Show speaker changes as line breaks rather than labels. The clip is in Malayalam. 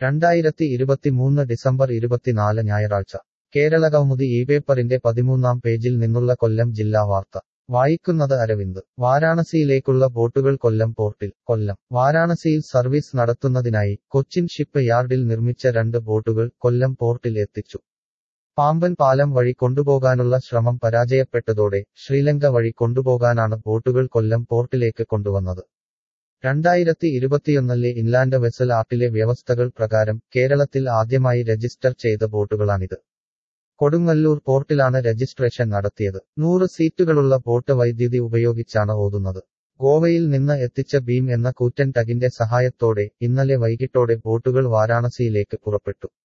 രണ്ടായിരത്തി ഇരുപത്തിമൂന്ന് ഡിസംബർ ഇരുപത്തിനാല് ഞായറാഴ്ച കേരള കൗമുദി ഈ പേപ്പറിന്റെ പതിമൂന്നാം പേജിൽ നിന്നുള്ള കൊല്ലം ജില്ലാ വാർത്ത വായിക്കുന്നത് അരവിന്ദ് വാരാണസിയിലേക്കുള്ള ബോട്ടുകൾ കൊല്ലം പോർട്ടിൽ കൊല്ലം വാരാണസിയിൽ സർവീസ് നടത്തുന്നതിനായി കൊച്ചിൻ ഷിപ്പ് യാർഡിൽ നിർമ്മിച്ച രണ്ട് ബോട്ടുകൾ കൊല്ലം പോർട്ടിൽ എത്തിച്ചു പാമ്പൻ പാലം വഴി കൊണ്ടുപോകാനുള്ള ശ്രമം പരാജയപ്പെട്ടതോടെ ശ്രീലങ്ക വഴി കൊണ്ടുപോകാനാണ് ബോട്ടുകൾ കൊല്ലം പോർട്ടിലേക്ക് കൊണ്ടുവന്നത് രണ്ടായിരത്തി ഇരുപത്തിയൊന്നിലെ ഇൻലാൻഡ് വെസൽ ആർട്ടിലെ വ്യവസ്ഥകൾ പ്രകാരം കേരളത്തിൽ ആദ്യമായി രജിസ്റ്റർ ചെയ്ത ബോട്ടുകളാണിത് കൊടുങ്ങല്ലൂർ പോർട്ടിലാണ് രജിസ്ട്രേഷൻ നടത്തിയത് നൂറ് സീറ്റുകളുള്ള ബോട്ട് വൈദ്യുതി ഉപയോഗിച്ചാണ് ഓതുന്നത് ഗോവയിൽ നിന്ന് എത്തിച്ച ബീം എന്ന കൂറ്റൻ ടഗിന്റെ സഹായത്തോടെ ഇന്നലെ വൈകിട്ടോടെ ബോട്ടുകൾ വാരാണസിയിലേക്ക് പുറപ്പെട്ടു